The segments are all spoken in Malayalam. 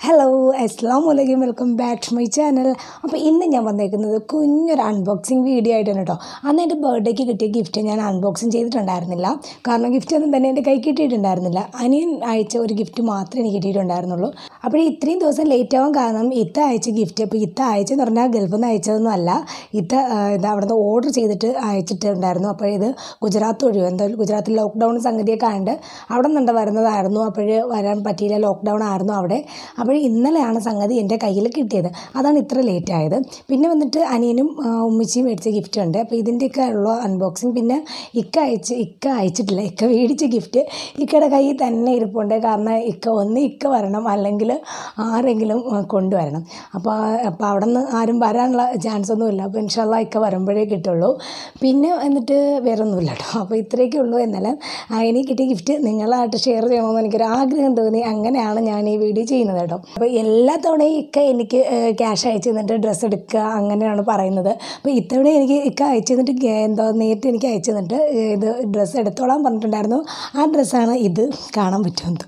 ഹലോ അസ്സാം വലൈക്കും welcome back to my channel അപ്പോൾ ഇന്ന് ഞാൻ വന്നേക്കുന്നത് കുഞ്ഞൊരു അൺബോക്സിങ് വീഡിയോ ആയിട്ടാണ് കേട്ടോ അന്ന് എൻ്റെ ബർത്ത്ഡേക്ക് കിട്ടിയ ഗിഫ്റ്റ് ഞാൻ അൺബോക്സിങ് ചെയ്തിട്ടുണ്ടായിരുന്നില്ല കാരണം ഗിഫ്റ്റ് ഒന്നും തന്നെ എൻ്റെ കൈ കിട്ടിയിട്ടുണ്ടായിരുന്നില്ല അനിയൻ അയച്ച ഒരു ഗിഫ്റ്റ് മാത്രമേ എനിക്ക് കിട്ടിയിട്ടുണ്ടായിരുന്നുള്ളൂ അപ്പോൾ ഇത്രയും ദിവസം ലേറ്റ് ആവാൻ കാരണം ഇത്ത അയച്ച ഗിഫ്റ്റ് അപ്പോൾ ഇത്ത അയച്ചെന്ന് പറഞ്ഞാൽ ഗൾഫിൽ നിന്ന് അയച്ചതൊന്നും അല്ല ഇത്ത ആ, ഇത് അവിടുന്ന് ഓർഡർ ചെയ്തിട്ട് അയച്ചിട്ടുണ്ടായിരുന്നു അപ്പോൾ ഇത് ഗുജറാത്ത് ഒഴിവ് എന്താ ഗുജറാത്തിൽ ലോക്ക്ഡൗൺ സംഗതിയൊക്കെ ആയതുകൊണ്ട് അവിടെ നിന്നുണ്ട് വരുന്നതായിരുന്നു അപ്പോൾ വരാൻ പറ്റിയില്ല ലോക്ക്ഡൗൺ ആയിരുന്നു അവിടെ അപ്പോൾ ഇന്നലെയാണ് സംഗതി എൻ്റെ കയ്യിൽ കിട്ടിയത് അതാണ് ഇത്ര ലേറ്റ് ആയത് പിന്നെ വന്നിട്ട് അനിയനും ആ, ഉമ്മച്ചിയും മേടിച്ച ഗിഫ്റ്റ് ഉണ്ട് അപ്പോൾ ഇതിൻ്റെയൊക്കെ ഉള്ള അൺബോക്സിങ് പിന്നെ ഇക്ക അയച്ച് ഇക്ക അയച്ചിട്ടില്ല ഇക്ക മേടിച്ച ഗിഫ്റ്റ് ഇക്കയുടെ കയ്യിൽ തന്നെ ഇരിപ്പുണ്ട് കാരണം ഇക്ക ഒന്ന് ഇക്ക വരണം അല്ലെങ്കിൽ ആരെങ്കിലും ആ, കൊണ്ടുവരണം അപ്പോൾ ആ- അപ്പോൾ അവിടെ നിന്ന് ആരും വരാനുള്ള ചാൻസ് ഒന്നുമില്ല അപ്പോൾ ഇൻഷാല്ല ഇക്ക വരുമ്പോഴേ കിട്ടുള്ളൂ പിന്നെ എന്നിട്ട് വേറെ ഒന്നുമില്ല കേട്ടോ അപ്പോൾ ഇത്രയൊക്കെ ഉള്ളൂ എന്നാലും ആ, എനിക്ക് കിട്ടിയ ഗിഫ്റ്റ് നിങ്ങളായിട്ട് ഷെയർ ചെയ്യണമെന്ന് എനിക്കൊരു ആഗ്രഹം തോന്നി അങ്ങനെയാണ് ഞാൻ ഈ വീഡിയോ ചെയ്യുന്നത് കേട്ടോ അപ്പോൾ എല്ലാ തവണയും ഇക്ക എനിക്ക് ക്യാഷ് അയച്ചു തന്നിട്ട് ഡ്രസ്സ് എടുക്കുക അങ്ങനെയാണ് പറയുന്നത് അപ്പോൾ ഇത്തവണ എനിക്ക് ഇക്ക അയച്ചു തന്നിട്ട് ഗ- എന്തോ നേരിട്ട് എനിക്ക് അയച്ചു തന്നിട്ട് ഇത് ഡ്രസ്സ് എടുത്തോളാൻ പറഞ്ഞിട്ടുണ്ടായിരുന്നു ആ ഡ്രസ്സാണ് ഇത് കാണാൻ പറ്റുന്നത്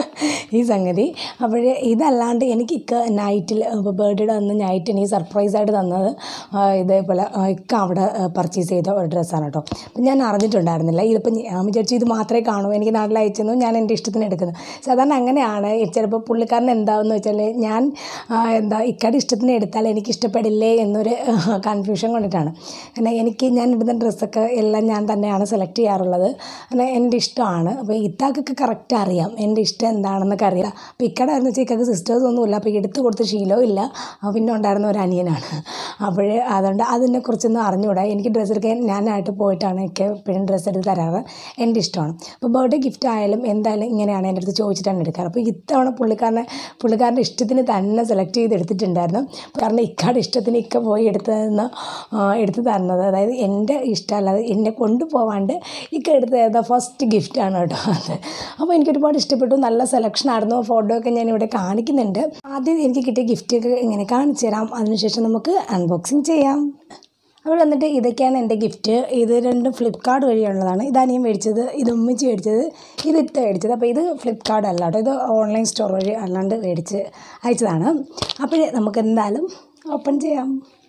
ഈ സംഗതി അപ്പോൾ ഇതല്ലാണ്ട് എനിക്ക് ഇക്ക നൈറ്റിൽ ഇപ്പോൾ ബർത്ത്ഡേ അന്ന് നൈറ്റ് എനിക്ക് സർപ്രൈസായിട്ട് തന്നത് ആ, ഇതേപോലെ ആ, ഇക്ക അവിടെ പർച്ചേസ് ചെയ്ത ഒരു ഡ്രസ്സാണ് കേട്ടോ അപ്പം ഞാൻ അറിഞ്ഞിട്ടുണ്ടായിരുന്നില്ല ഇതിപ്പോൾ ഞാൻ വിചാരിച്ചു ഇത് മാത്രമേ കാണൂ എനിക്ക് നാട്ടിൽ അയച്ചെന്നു ഞാൻ എൻ്റെ ഇഷ്ടത്തിന് എടുക്കുന്നു സാധാരണ അങ്ങനെയാണ് ചിലപ്പോൾ പുള്ളിക്കാരൻ എന്താവെന്ന് വെച്ചാൽ ഞാൻ ആ, എന്താ ഇക്കയുടെ ഇഷ്ടത്തിന് എടുത്താൽ എനിക്ക് ഇഷ്ടപ്പെടില്ലേ എന്നൊരു കൺഫ്യൂഷൻ കൊണ്ടിട്ടാണ് കാരണം എനിക്ക് ഞാൻ ഇടുന്ന ഡ്രസ്സൊക്കെ എല്ലാം ഞാൻ തന്നെയാണ് സെലക്ട് ചെയ്യാറുള്ളത് അങ്ങനെ എൻ്റെ ഇഷ്ടമാണ് അപ്പോൾ ഇത്താക്കൊക്കെ കറക്റ്റ് അറിയാം എൻ്റെ ഇഷ്ടം എന്താണെന്നൊക്കെ അറിയാം അപ്പോൾ ഇക്കടെ എന്ന് വെച്ചാൽ ഇക്കൊക്കെ സിസ്റ്റേഴ്സ് ഒന്നുമില്ല അപ്പോൾ എടുത്ത് കൊടുത്ത ശീലവും ഇല്ല ആ, പിന്നെ ഉണ്ടായിരുന്ന ഒരു അനിയനാണ് അപ്പോൾ അതുകൊണ്ട് അതിനെക്കുറിച്ചൊന്നും അറിഞ്ഞുകൂടാ എനിക്ക് ഡ്രസ്സ് എടുക്കാൻ ഞാനായിട്ട് പോയിട്ടാണ് എനിക്ക് എപ്പോഴും ഡ്രസ്സ് എടുത്ത് തരാറ് എൻ്റെ ഇഷ്ടമാണ് അപ്പോൾ ബർത്ത്ഡേ ഗിഫ്റ്റ് ആയാലും എന്തായാലും ഇങ്ങനെയാണ് എൻ്റെ അടുത്ത് ചോദിച്ചിട്ടാണ് എടുക്കാറ് അപ്പോൾ ഇത്തവണ പുള്ളിക്കാരനെ പുള്ളിക്കാരൻ്റെ ഇഷ്ടത്തിന് തന്നെ സെലക്ട് ചെയ്ത് എടുത്തിട്ടുണ്ടായിരുന്നു കാരണം ഇക്കാടെ ഇഷ്ടത്തിന് ഇക്ക പോയി എടുത്ത് തന്ന ആ, എടുത്ത് തരുന്നത് അതായത് എൻ്റെ ഇഷ്ടമല്ലാതെ എന്നെ കൊണ്ടുപോവാണ്ട് ഇക്ക എടുത്ത് തരുന്ന ഫസ്റ്റ് ഗിഫ്റ്റാണ് കേട്ടോ അത് അപ്പോൾ എനിക്ക് ഒരുപാട് ഇഷ്ടപ്പെട്ടു നല്ല സെലക്ഷൻ ആയിരുന്നു ഫോട്ടോ ഒക്കെ ഞാൻ ഇവിടെ കാണിക്കുന്നുണ്ട് ആദ്യം എനിക്ക് കിട്ടിയ ഗിഫ്റ്റൊക്കെ ഇങ്ങനെ കാണിച്ചു തരാം അതിനുശേഷം നമുക്ക് അൺബോക്സിങ് ചെയ്യാം അപ്പോൾ വന്നിട്ട് ഇതൊക്കെയാണ് എൻ്റെ ഗിഫ്റ്റ് ഇത് രണ്ടും ഫ്ലിപ്കാർട്ട് വഴിയുള്ളതാണ് ഇത് അനിയൻ മേടിച്ചത് ഇത് ഉമ്മിച്ച് മേടിച്ചത് ഇത് ഇത്ത മേടിച്ചത് അപ്പോൾ ഇത് ഫ്ലിപ്കാർട്ട് അല്ല കേട്ടോ ഇത് ഓൺലൈൻ സ്റ്റോർ വഴി അല്ലാണ്ട് മേടിച്ച് അയച്ചതാണ് അപ്പോൾ നമുക്ക് എന്തായാലും ഓപ്പൺ ചെയ്യാം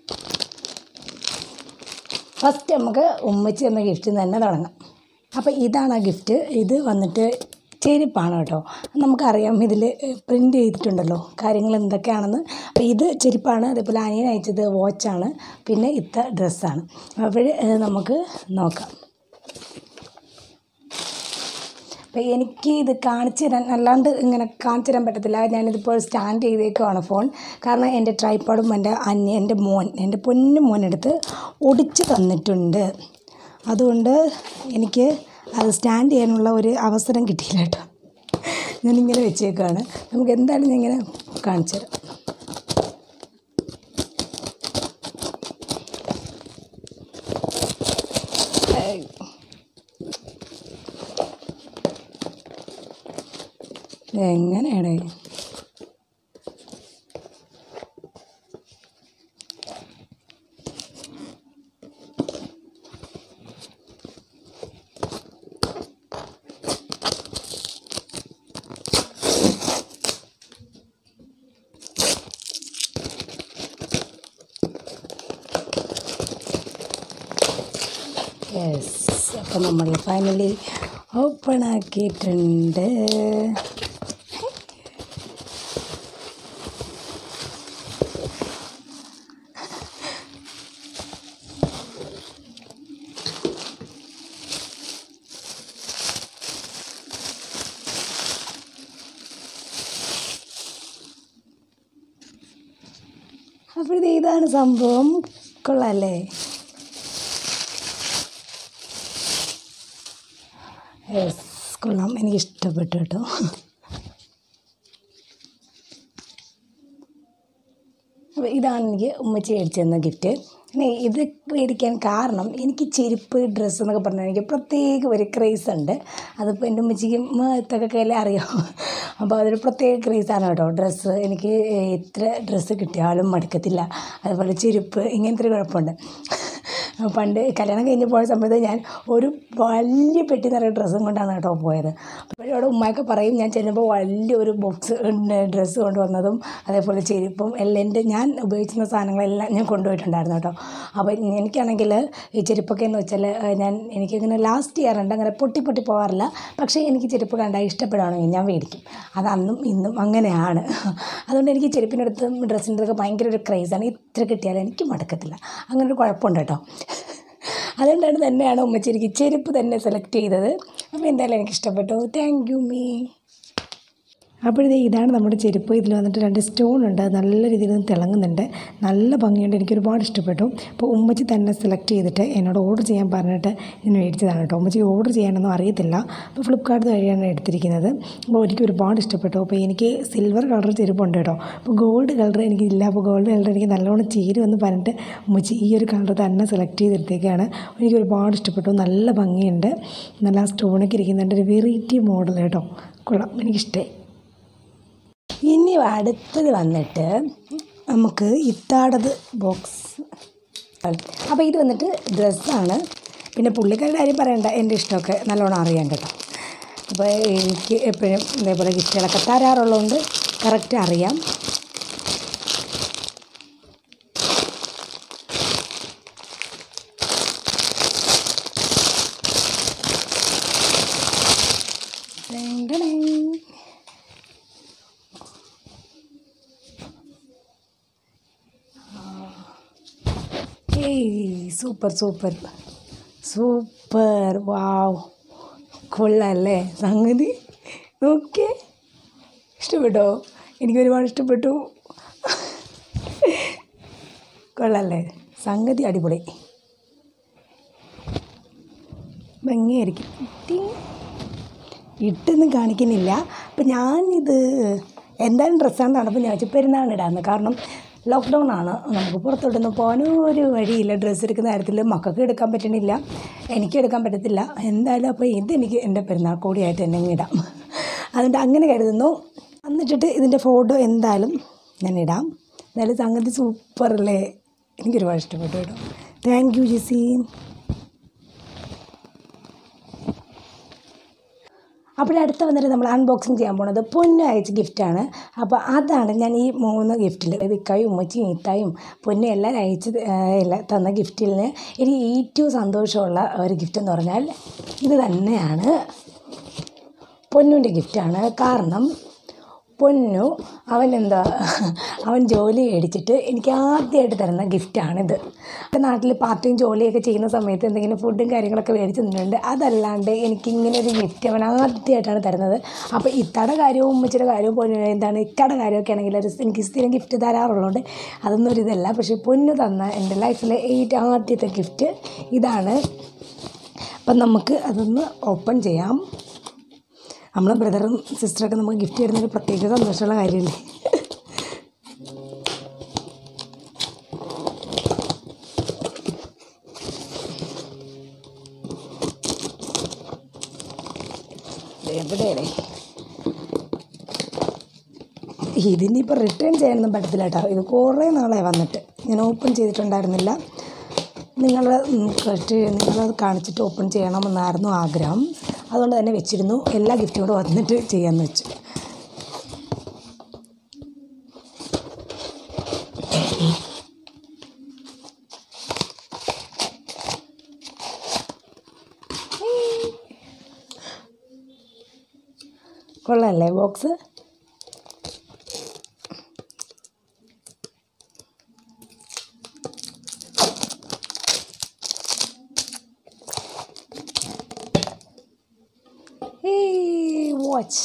ഫസ്റ്റ് നമുക്ക് ഉമ്മച്ചി എന്ന ഗിഫ്റ്റിൽ നിന്ന് തന്നെ തുടങ്ങാം അപ്പോൾ ഇതാണ് ആ ഗിഫ്റ്റ് ഇത് വന്നിട്ട് ചെരുപ്പാണ് കേട്ടോ നമുക്കറിയാം ഇതിൽ പ്രിൻ്റ് ചെയ്തിട്ടുണ്ടല്ലോ കാര്യങ്ങൾ എന്തൊക്കെയാണെന്ന് അപ്പോൾ ഇത് ചെരുപ്പാണ് അതേപോലെ അനിയൻ അയച്ചത് വാച്ചാണ് പിന്നെ ഇത്ത ഡ്രസ്സാണ് അപ്പോൾ നമുക്ക് നോക്കാം അപ്പോൾ എനിക്ക് ഇത് കാണിച്ചു തരാൻ അല്ലാണ്ട് ഇങ്ങനെ കാണിച്ചു തരാൻ പറ്റത്തില്ല ഞാനിതിപ്പോൾ സ്റ്റാൻഡ് ചെയ്തേക്കുവാണ് ഫോൺ കാരണം എൻ്റെ ട്രൈപ്പോഡും എൻ്റെ അന്യ എൻ്റെ മോൻ എൻ്റെ പൊന്നു മോനെടുത്ത് ഒടിച്ച് തന്നിട്ടുണ്ട് അതുകൊണ്ട് എനിക്ക് അത് സ്റ്റാൻഡ് ചെയ്യാനുള്ള ഒരു അവസരം കിട്ടിയില്ല കേട്ടോ ഞാനിങ്ങനെ വെച്ചേക്കാണ് നമുക്ക് എന്തായാലും ഞാൻ ഇങ്ങനെ കാണിച്ചു തരാം ഏയ്. എങ്ങനെയാണ് യെസ് അപ്പം നമ്മൾ ഫൈനലി ഓപ്പൺ ആക്കിയിട്ടുണ്ട് അപ്പോഴത്തെ ഇതാണ് സംഭവം കൊള്ളാല്ലേ യെസ് കൊള്ളാം എനിക്ക് ഇഷ്ടപ്പെട്ടു കേട്ടോ അപ്പോൾ ഇതാണ് എനിക്ക് ഉമ്മച്ചി മേടിച്ചു തന്ന ഗിഫ്റ്റ് പിന്നെ ഇത് മേടിക്കാൻ കാരണം എനിക്ക് ചെരുപ്പ് ഡ്രസ്സ് എന്നൊക്കെ പറഞ്ഞാൽ എനിക്ക് പ്രത്യേക ഒരു ക്രേസ് ഉണ്ട് അതിപ്പോൾ എൻ്റെ ഉമ്മച്ചിക്കും ഇത്തൊക്കെ കയ്യിലേ അറിയാം അപ്പോൾ അതൊരു പ്രത്യേക ക്രേസാണ് കേട്ടോ ഡ്രസ്സ് എനിക്ക് എത്ര ഡ്രസ്സ് കിട്ടിയാലും മടുക്കത്തില്ല അതുപോലെ ചെരുപ്പ് ഇങ്ങനത്തെ ഒരു കുഴപ്പമുണ്ട് പണ്ട് കല്യാണം കഴിഞ്ഞ് പോയ സമയത്ത് ഞാൻ ഒരു വലിയ പെട്ടി നിറയെ ഡ്രസ്സും കൊണ്ടാണ് കേട്ടോ പോയത് അപ്പോഴും അവിടെ ഉമ്മയൊക്കെ പറയും ഞാൻ ചെല്ലുമ്പോൾ വലിയൊരു ബോക്സ് ഡ്രസ്സ് കൊണ്ടുവന്നതും അതേപോലെ ചെരുപ്പും എല്ലാം എൻ്റെ ഞാൻ ഉപയോഗിക്കുന്ന സാധനങ്ങളെല്ലാം ഞാൻ കൊണ്ടുപോയിട്ടുണ്ടായിരുന്നു കേട്ടോ അപ്പോൾ എനിക്കാണെങ്കിൽ ഈ ചെരുപ്പൊക്കെ എന്ന് വെച്ചാൽ ഞാൻ എനിക്കിങ്ങനെ ലാസ്റ്റ് ചെയ്യാറുണ്ട് അങ്ങനെ പൊട്ടി പൊട്ടി പോകാറില്ല പക്ഷേ എനിക്ക് ചെരുപ്പ് കണ്ടാൽ ഇഷ്ടപ്പെടുകയാണെങ്കിൽ ഞാൻ മേടിക്കും അത് അന്നും ഇന്നും അങ്ങനെയാണ് അതുകൊണ്ട് എനിക്ക് ചെരുപ്പിൻ്റെ അടുത്തും ഡ്രസ്സിൻ്റെ അടുത്തൊക്കെ ഭയങ്കര ഒരു ക്രൈസാണ് ഇത്ര കിട്ടിയാലും എനിക്ക് മടക്കത്തില്ല അങ്ങനെ ഒരു കുഴപ്പമുണ്ട് കേട്ടോ അതുകൊണ്ടാണ് തന്നെയാണ് ഉമ്മച്ചി എനിക്ക് ചെരുപ്പ് തന്നെ സെലക്ട് ചെയ്തത് അപ്പോൾ എന്തായാലും എനിക്ക് ഇഷ്ടപ്പെട്ടു താങ്ക് യു മീ അപ്പോഴേ ഇതാണ് നമ്മുടെ ചെരുപ്പ് ഇതിൽ വന്നിട്ട് രണ്ട് സ്റ്റോൺ ഉണ്ട് അത് നല്ല രീതിയിൽ നിന്ന് തിളങ്ങുന്നുണ്ട് നല്ല ഭംഗിയുണ്ട് എനിക്ക് ഒരുപാട് ഇഷ്ടപ്പെട്ടു അപ്പോൾ ഉമ്മച്ചി തന്നെ സെലക്ട് ചെയ്തിട്ട് എന്നോട് ഓർഡർ ചെയ്യാൻ പറഞ്ഞിട്ട് ഞാൻ മേടിച്ചതാണ് കേട്ടോ ഉമ്മച്ചി ഓർഡർ ചെയ്യാനൊന്നും അറിയത്തില്ല അപ്പോൾ ഫ്ലിപ്കാർട്ട് വഴിയാണ് എടുത്തിരിക്കുന്നത് അപ്പോൾ എനിക്ക് ഒരുപാട് ഇഷ്ടപ്പെട്ടു അപ്പോൾ എനിക്ക് സിൽവർ കളർ ചെരുപ്പുണ്ട് കേട്ടോ അപ്പോൾ ഗോൾഡ് കളർ എനിക്കില്ല അപ്പോൾ ഗോൾഡ് കളർ എനിക്ക് നല്ലോണം ചേരുമെന്ന് പറഞ്ഞിട്ട് ഉമ്മച്ചി ഈ ഒരു കളർ തന്നെ സെലക്ട് ചെയ്തെടുത്തേക്കാണ് എനിക്ക് ഒരുപാട് ഇഷ്ടപ്പെട്ടു നല്ല ഭംഗിയുണ്ട് നല്ല ആ സ്റ്റോണൊക്കെ ഇരിക്കുന്നുണ്ട് ഒരു വെറൈറ്റി മോഡൽ കേട്ടോ കൊള്ളാം എനിക്കിഷ്ടമായി ഇനി അടുത്തത് വന്നിട്ട് നമുക്ക് ഇത്താടത് ബോക്സ് അപ്പോൾ ഇത് വന്നിട്ട് ഡ്രസ്സാണ് പിന്നെ പുള്ളിക്കാരുടെ കാര്യം പറയണ്ട എൻ്റെ ഇഷ്ടമൊക്കെ നല്ലോണം അറിയാം കേട്ടോ അപ്പോൾ എനിക്ക് എപ്പോഴും ഇതേപോലെ ഗിഫ്റ്റുകളൊക്കെ തരാറുള്ളതുകൊണ്ട് കറക്റ്റ് അറിയാം ഡങ് ഡങ്. ഏയ് സൂപ്പർ സൂപ്പർ സൂപ്പർ വാവ് കൊള്ളാല്ലേ സംഗതി നോക്കിയേ ഇഷ്ടപ്പെട്ടോ എനിക്ക് ഒരുപാട് ഇഷ്ടപ്പെട്ടു കൊള്ളാല്ലേ സംഗതി അടിപൊളി ഭംഗിയായിരിക്കും ടിങ്. ഇട്ടൊന്നും കാണിക്കുന്നില്ല അപ്പം ഞാനിത് എന്തായാലും ഡ്രസ്സാണെന്ന് കാണുമ്പോൾ ഞാൻ വെച്ചു പെരുന്നാളിനിടാന്ന് കാരണം ലോക്ക്ഡൗൺ ആണ് നമുക്ക് പുറത്തോട്ടൊന്നും പോകാനും ഒരു വഴിയില്ല ഡ്രസ്സ് എടുക്കുന്ന കാര്യത്തിൽ മക്കൾക്ക് എടുക്കാൻ പറ്റണില്ല എനിക്ക് എടുക്കാൻ പറ്റത്തില്ല എന്തായാലും അപ്പോൾ ഇതെനിക്ക് എൻ്റെ പെരുന്നാൾ കൂടിയായിട്ട് തന്നെ അങ്ങ് ഇടാം അതുകൊണ്ട് അങ്ങനെ കരുതുന്നു എന്നിട്ടിട്ട് ഇതിൻ്റെ ഫോട്ടോ എന്തായാലും ഞാൻ ഇടാം എന്തായാലും സംഗതി സൂപ്പറല്ലേ എനിക്കൊരുപാട് ഇഷ്ടപ്പെട്ടു കേട്ടോ താങ്ക് യു ജിസീൻ അപ്പോഴടുത്ത വന്നിട്ട് നമ്മൾ അൺബോക്സിങ് ചെയ്യാൻ പോണത് പൊന്നു അയച്ച ഗിഫ്റ്റാണ് അപ്പോൾ അതാണ് ഞാൻ ഈ മൂന്ന് ഗിഫ്റ്റിൽ ഇക്കായും ഉമ്മച്ചിയും ഈത്തായും പൊന്നും എല്ലാം അയച്ച് എല്ലാം തന്ന ഗിഫ്റ്റിൽ നിന്ന് എനിക്ക് ഏറ്റവും സന്തോഷമുള്ള ഒരു ഗിഫ്റ്റ് എന്ന് പറഞ്ഞാൽ ഇത് തന്നെയാണ് പൊന്നുവിൻ്റെ ഗിഫ്റ്റാണ് കാരണം പൊന്നു അവൻ എന്താ അവൻ ജോലി മേടിച്ചിട്ട് എനിക്ക് ആദ്യമായിട്ട് തരുന്ന ഗിഫ്റ്റാണിത് എൻ്റെ നാട്ടിൽ പാർട്ട് ടൈം ജോലിയൊക്കെ ചെയ്യുന്ന സമയത്ത് എന്തെങ്കിലും ഫുഡും കാര്യങ്ങളൊക്കെ മേടിച്ച് തന്നിട്ടുണ്ട് അതല്ലാണ്ട് എനിക്കിങ്ങനെ ഒരു ഗിഫ്റ്റ് അവൻ ആദ്യമായിട്ടാണ് തരുന്നത് അപ്പോൾ ഇത്തയുടെ കാര്യവും ഉമ്മച്ചിയുടെ കാര്യവും പൊന്നു എന്താണ് ഇക്കയുടെ കാര്യമൊക്കെ ആണെങ്കിൽ ഒരു എനിക്ക് സ്ഥിരം ഗിഫ്റ്റ് തരാറുള്ളതുകൊണ്ട് അതൊന്നും ഒരു ഇതല്ല പക്ഷേ പൊന്നു തന്ന എൻ്റെ ലൈഫിലെ ഏറ്റവും ആദ്യത്തെ ഗിഫ്റ്റ് ഇതാണ് അപ്പം നമുക്ക് അതൊന്ന് ഓപ്പൺ ചെയ്യാം നമ്മളെ ബ്രദറും സിസ്റ്ററൊക്കെ നമുക്ക് ഗിഫ്റ്റ് തരുന്നൊരു പ്രത്യേക സന്തോഷമുള്ള കാര്യമല്ലേ എവിടെയാണ് ഇതിനിപ്പോൾ റിട്ടേൺ ചെയ്യാനൊന്നും പറ്റത്തില്ല കേട്ടോ ഇത് കുറേ നാളായി വന്നിട്ട് ഞാൻ ഓപ്പൺ ചെയ്തിട്ടുണ്ടായിരുന്നില്ല നിങ്ങൾ നിങ്ങളത് കാണിച്ചിട്ട് ഓപ്പൺ ചെയ്യണമെന്നായിരുന്നു ആഗ്രഹം അതുകൊണ്ട് തന്നെ വെച്ചിരുന്നു എല്ലാ ഗിഫ്റ്റും കൂടെ വന്നിട്ട് ചെയ്യാമെന്ന് വെച്ചു കൊള്ളാമല്ലേ ബോക്സ് Hey, watch.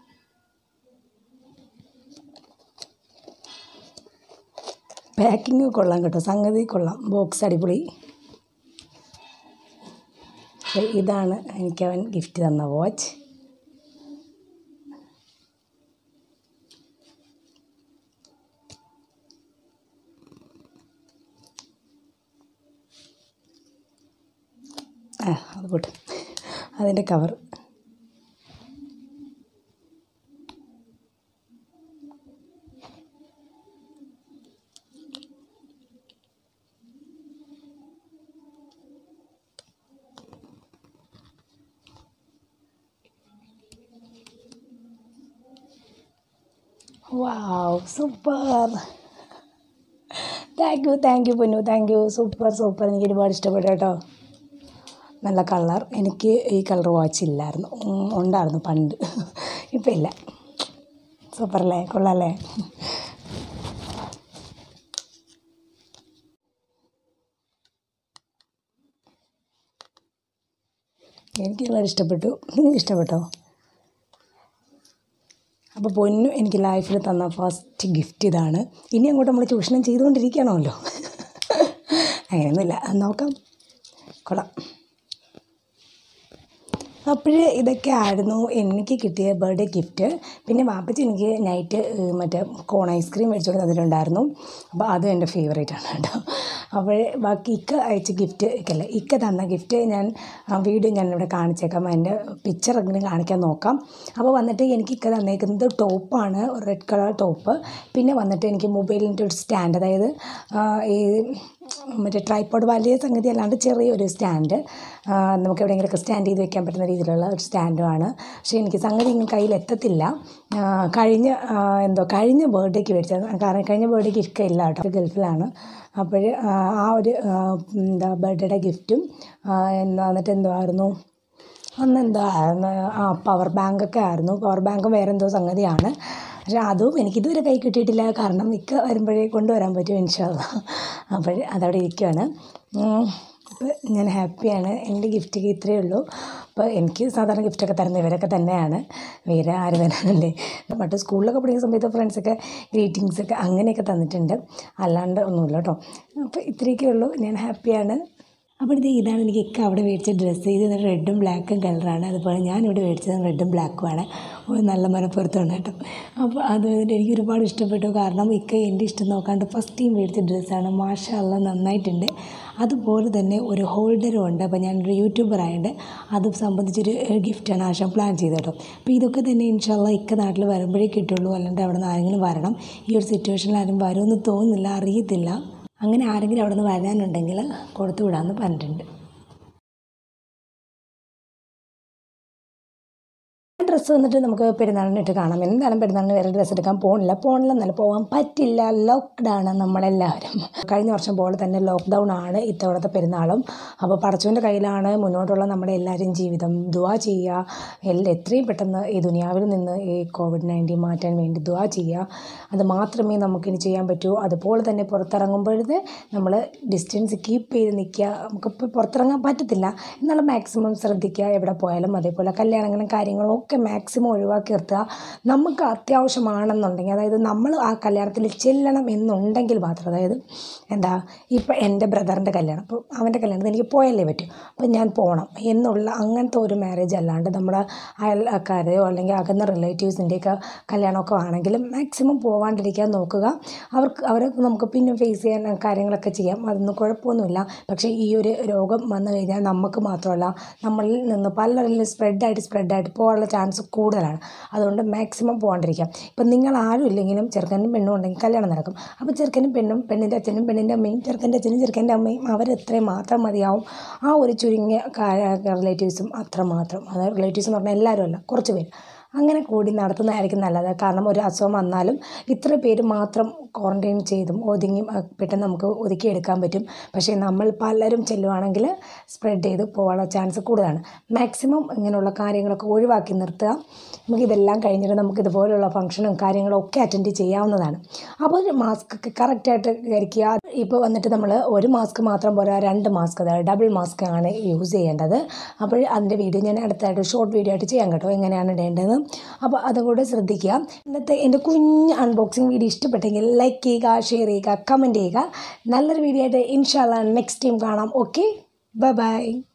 പാക്കിങ് കൊള്ളാം കേട്ടോ സംഗതി കൊള്ളാം ബോക്സ് അടിപൊളി ദേ ഇതാണ് എനിക്ക് അവൻ ഗിഫ്റ്റ് തന്ന വാച്ച് ആ അത് പോട്ടെ അതിൻ്റെ cover wow super thank you thank you പൊന്നു താങ്ക് യു സൂപ്പർ സൂപ്പർ എനിക്ക് ഒരുപാട് ഇഷ്ടപ്പെട്ടു കേട്ടോ നല്ല കളർ എനിക്ക് ഈ കളർ വാച്ച് ഇല്ലായിരുന്നു ഉം, ഉണ്ടായിരുന്നു പണ്ട് ഇപ്പം ഇല്ല സൂപ്പർ അല്ലേ കൊള്ളാല്ലേ എനിക്ക് ഒരുപാട് ഇഷ്ടപ്പെട്ടു നിങ്ങൾക്ക് ഇഷ്ടപ്പെട്ടോ അപ്പോൾ പൊന്നു എനിക്ക് ലൈഫിൽ തന്ന ഫസ്റ്റ് ഗിഫ്റ്റ് ഇതാണ് ഇനി അങ്ങോട്ട് നമ്മൾ ചൂഷണം ചെയ്തുകൊണ്ടിരിക്കണമല്ലോ അങ്ങനെയൊന്നുമില്ല നോക്കാം കൊള്ളാം അപ്പോഴേ ഇതൊക്കെ ആയിരുന്നു എനിക്ക് കിട്ടിയ ബർത്ത്ഡേ ഗിഫ്റ്റ് പിന്നെ വാപ്പച്ചി എനിക്ക് നൈറ്റ് ഏഹ്, മറ്റേ കോൺ ഐസ്ക്രീം മേടിച്ചുകൊണ്ട് തന്നിട്ടുണ്ടായിരുന്നു അപ്പോൾ അതും എൻ്റെ ഫേവറേറ്റ് ആണ് കേട്ടോ അപ്പോൾ ബാക്കി ഇക്ക അയച്ച ഗിഫ്റ്റ് ഇക്കല്ല ഇക്ക തന്ന ഗിഫ്റ്റ് ഞാൻ ആ വീഡിയോ ഞാൻ ഇവിടെ കാണിച്ചേക്കാം അതിൻ്റെ പിക്ചർ എങ്ങനെ കാണിക്കാൻ നോക്കാം അപ്പോൾ വന്നിട്ട് എനിക്ക് ഇക്ക തന്നേക്കുന്നത് ടോപ്പാണ് റെഡ് കളർ ടോപ്പ് പിന്നെ വന്നിട്ട് എനിക്ക് മൊബൈലിൻ്റെ ഒരു സ്റ്റാൻഡ് അതായത് ആ, ഈ മറ്റേ ട്രൈപ്പോഡ് വലിയ സംഗതി അല്ലാണ്ട് ചെറിയൊരു സ്റ്റാൻഡ് നമുക്ക് എവിടെയെങ്കിലുമൊക്കെ സ്റ്റാൻഡ് ചെയ്ത് വെക്കാൻ പറ്റുന്ന രീതിയിലുള്ള ഒരു സ്റ്റാൻഡുമാണ് പക്ഷേ എനിക്ക് സംഗതി ഇങ്ങനെ കയ്യിൽ എത്തത്തില്ല ആ, കഴിഞ്ഞ ആ, എന്തോ കഴിഞ്ഞ ബർത്ത്ഡേക്ക് മേടിച്ചത് കാരണം കഴിഞ്ഞ ബർത്ത്ഡേക്ക് ഇരിക്ക ഇല്ല കേട്ടോ ഗൾഫിലാണ് അപ്പോൾ ആ ഒരു ആ, എന്താ ബർത്ത്ഡേയുടെ ഗിഫ്റ്റും എന്താ എന്നിട്ട് എന്തുമായിരുന്നു അന്ന് എന്താ ആ പവർ ബാങ്കൊക്കെ ആയിരുന്നു പവർ ബാങ്കും വേറെ എന്തോ സംഗതിയാണ് പക്ഷേ അതും എനിക്കിതുവരെ കൈ കിട്ടിയിട്ടില്ല കാരണം മിക്ക വരുമ്പോഴേ കൊണ്ടുവരാൻ പറ്റും ഇൻഷാല്ല അപ്പോൾ അതവിടെ ഇരിക്കുകയാണ് ഉം, അപ്പോൾ ഞാൻ ഹാപ്പിയാണ് എൻ്റെ ഗിഫ്റ്റ് ഇത്രയേ ഉള്ളൂ അപ്പോൾ എനിക്ക് സാധാരണ ഗിഫ്റ്റൊക്കെ തരുന്ന ഇവരൊക്കെ തന്നെയാണ് വേറെ ആര് തരാനല്ലേ മറ്റേ സ്കൂളിലൊക്കെ പഠിക്കുന്ന സമയത്ത് ഫ്രണ്ട്സൊക്കെ ഗ്രീറ്റിങ്സൊക്കെ അങ്ങനെയൊക്കെ തന്നിട്ടുണ്ട് അല്ലാണ്ട് ഒന്നുമില്ല കേട്ടോ അപ്പോൾ ഇത്രയൊക്കെ ഉള്ളൂ ഞാൻ ഹാപ്പിയാണ് അപ്പോൾ ഇത് ഇതാണ് എനിക്ക് ഇക്ക അവിടെ മേടിച്ച ഡ്രസ്സ് ഇത് റെഡും ബ്ലാക്കും കളറാണ് അതുപോലെ ഞാനിവിടെ മേടിച്ചത് റെഡും ബ്ലാക്കുമാണ് ഒരു നല്ല മനപ്പുറത്താണ് കേട്ടോ അപ്പോൾ അത് കഴിഞ്ഞിട്ട് എനിക്ക് ഒരുപാട് ഇഷ്ടപ്പെട്ടു കാരണം ഇക്ക എൻ്റെ ഇഷ്ടം നോക്കാണ്ട് ഫസ്റ്റ് ടൈം മേടിച്ച ഡ്രസ്സാണ് മാഷല്ല നന്നായിട്ടുണ്ട് അതുപോലെ തന്നെ ഒരു ഹോൾഡറും ഉണ്ട് അപ്പോൾ ഞാനൊരു യൂട്യൂബർ ആയതുകൊണ്ട് അത് സംബന്ധിച്ചൊരു ഗിഫ്റ്റാണ് ആശം പ്ലാൻ ചെയ്തത് കേട്ടോ അപ്പോൾ ഇതൊക്കെ തന്നെ ഇൻഷാല്ല ഇക്ക നാട്ടിൽ വരുമ്പോഴേ കിട്ടുള്ളൂ അല്ലാണ്ട് അവിടെ നിന്ന് ആരെങ്കിലും വരണം ഈ ഒരു സിറ്റുവേഷനിൽ ആരും വരുമെന്ന് തോന്നുന്നില്ല അറിയത്തില്ല അങ്ങനെ ആരെങ്കിലും അവിടെ നിന്ന് വരാനുണ്ടെങ്കിൽ കൊടുത്തു വിടാമെന്ന് പറഞ്ഞിട്ടുണ്ട് ഡ്രസ്സ് വന്നിട്ട് നമുക്ക് പെരുന്നാളിന് ഇട്ട് കാണാം എന്തായാലും പെരുന്നാളിന് വേറെ ഡ്രസ്സ് എടുക്കാൻ പോകണില്ല പോകണില്ലെന്നല്ല പോകാൻ പറ്റില്ല ലോക്ക്ഡൗൺ നമ്മളെല്ലാവരും കഴിഞ്ഞ വർഷം പോലെ തന്നെ ലോക്ക്ഡൗൺ ആണ് ഇത്തവണത്തെ പെരുന്നാളും അപ്പോൾ പടച്ചവൻ്റെ കയ്യിലാണ് മുന്നോട്ടുള്ള നമ്മുടെ എല്ലാവരും ജീവിതം ദുവാ ചെയ്യുക എല്ലാ എത്രയും പെട്ടെന്ന് ഈ ദുനിയാവിൽ നിന്ന് ഈ കോവിഡ് നയൻറ്റീൻ മാറ്റാൻ വേണ്ടി ദുവാ ചെയ്യുക അത് മാത്രമേ നമുക്കിനി ചെയ്യാൻ പറ്റൂ അതുപോലെ തന്നെ പുറത്തിറങ്ങുമ്പോഴത്തെ നമ്മൾ ഡിസ്റ്റൻസ് കീപ്പ് ചെയ്ത് നിൽക്കുക നമുക്കിപ്പോൾ പുറത്തിറങ്ങാൻ പറ്റത്തില്ല എന്നാലും മാക്സിമം ശ്രദ്ധിക്കുക എവിടെ പോയാലും അതേപോലെ കല്യാണങ്ങളും കാര്യങ്ങളും ഒക്കെ മാക്സിമം ഒഴിവാക്കി നിർത്തുക നമുക്ക് അത്യാവശ്യമാണെന്നുണ്ടെങ്കിൽ അതായത് നമ്മൾ ആ കല്യാണത്തിൽ ചെല്ലണം എന്നുണ്ടെങ്കിൽ മാത്രം അതായത് എന്താ ഇപ്പം എൻ്റെ ബ്രദറിൻ്റെ കല്യാണം അപ്പോൾ അവൻ്റെ കല്യാണത്തിന് എനിക്ക് പോയല്ലേ പറ്റൂ അപ്പോൾ ഞാൻ പോകണം എന്നുള്ള അങ്ങനത്തെ ഒരു മാരേജ് അല്ലാണ്ട് നമ്മുടെ അയൽക്കാരെയോ അല്ലെങ്കിൽ അകന്ന റിലേറ്റീവ്സിൻ്റെയൊക്കെ കല്യാണമൊക്കെ ആണെങ്കിലും മാക്സിമം പോവാണ്ടിരിക്കാൻ നോക്കുക അവർക്ക് അവരെ നമുക്ക് പിന്നെ ഫേസ് ചെയ്യാൻ കാര്യങ്ങളൊക്കെ ചെയ്യാം അതൊന്നും കുഴപ്പമൊന്നുമില്ല പക്ഷേ ഈ ഒരു രോഗം വന്നു കഴിഞ്ഞാൽ നമുക്ക് മാത്രമല്ല നമ്മളിൽ നിന്ന് പലരിലും സ്പ്രെഡായിട്ട് സ്പ്രെഡായിട്ട് പോകാനുള്ള ചാൻസ് കൂടുതലാണ് അതുകൊണ്ട് മാക്സിമം പോകാണ്ടിരിക്കാം ഇപ്പം നിങ്ങൾ ആരും ഇല്ലെങ്കിലും ചെറുക്കനും പെണ്ണും ഉണ്ടെങ്കിൽ കല്യാണം നടക്കും അപ്പോൾ ചെറുക്കനും പെണ്ണും പെണ്ണിൻ്റെ അച്ഛനും പെണ്ണിൻ്റെ അമ്മയും ചെറുക്കൻ്റെ അച്ഛനും ചെറുക്കൻ്റെ അമ്മയും അവരെത്രയും മാത്രം മതിയാവും ആ ഒരു ചുരുങ്ങിയ റിലേറ്റീവ്സും അത്രമാത്രം അതായത് റിലേറ്റീവ്സ് എന്ന് പറഞ്ഞാൽ എല്ലാവരും അല്ല കുറച്ച് പേര് അങ്ങനെ കൂടി നടത്തുന്നതായിരിക്കും നല്ലത് കാരണം ഒരു അസുഖം വന്നാലും ഇത്ര പേര് മാത്രം ക്വാറൻറ്റൈൻ ചെയ്തും ഒതുങ്ങി അഹ് പെട്ടെന്ന് നമുക്ക് ഒതുക്കിയെടുക്കാൻ പറ്റും പക്ഷേ നമ്മൾ പലരും ചെല്ലുവാണെങ്കിൽ സ്പ്രെഡ് ചെയ്ത് പോകാനുള്ള ചാൻസ് കൂടുതലാണ് മാക്സിമം ഇങ്ങനെയുള്ള കാര്യങ്ങളൊക്കെ ഒഴിവാക്കി നിർത്തുക നമുക്കിതെല്ലാം കഴിഞ്ഞിട്ട് നമുക്ക് ഇതുപോലുള്ള ഫംഗ്ഷനും കാര്യങ്ങളും ഒക്കെ അറ്റൻഡ് ചെയ്യാവുന്നതാണ് അപ്പോൾ ഒരു മാസ്ക് ഒക്കെ കറക്റ്റായിട്ട് ധരിക്കുക ഇപ്പോൾ വന്നിട്ട് നമ്മൾ ഒരു മാസ്ക് മാത്രം പോരാ രണ്ട് മാസ്ക് അതായത് ഡബിൾ മാസ്ക് ആണ് യൂസ് ചെയ്യേണ്ടത് അപ്പോൾ അതിൻ്റെ വീഡിയോ ഞാൻ അടുത്തായിട്ട് ഷോർട്ട് വീഡിയോ ആയിട്ട് ചെയ്യാം കേട്ടോ എങ്ങനെയാണ് ഇടേണ്ടത് അപ്പോൾ അതും കൂടെ ശ്രദ്ധിക്കുക ഇന്നത്തെ എൻ്റെ കുഞ്ഞ് അൺബോക്സിങ് വീഡിയോ ഇഷ്ടപ്പെട്ടെങ്കിൽ ലൈക്ക് ചെയ്യുക ഷെയർ ചെയ്യുക കമൻറ്റ് ചെയ്യുക നല്ലൊരു വീഡിയോ ആയിട്ട് ഇൻഷാല്ല നെക്സ്റ്റ് ടൈം കാണാം ഓക്കെ ബൈ ബൈ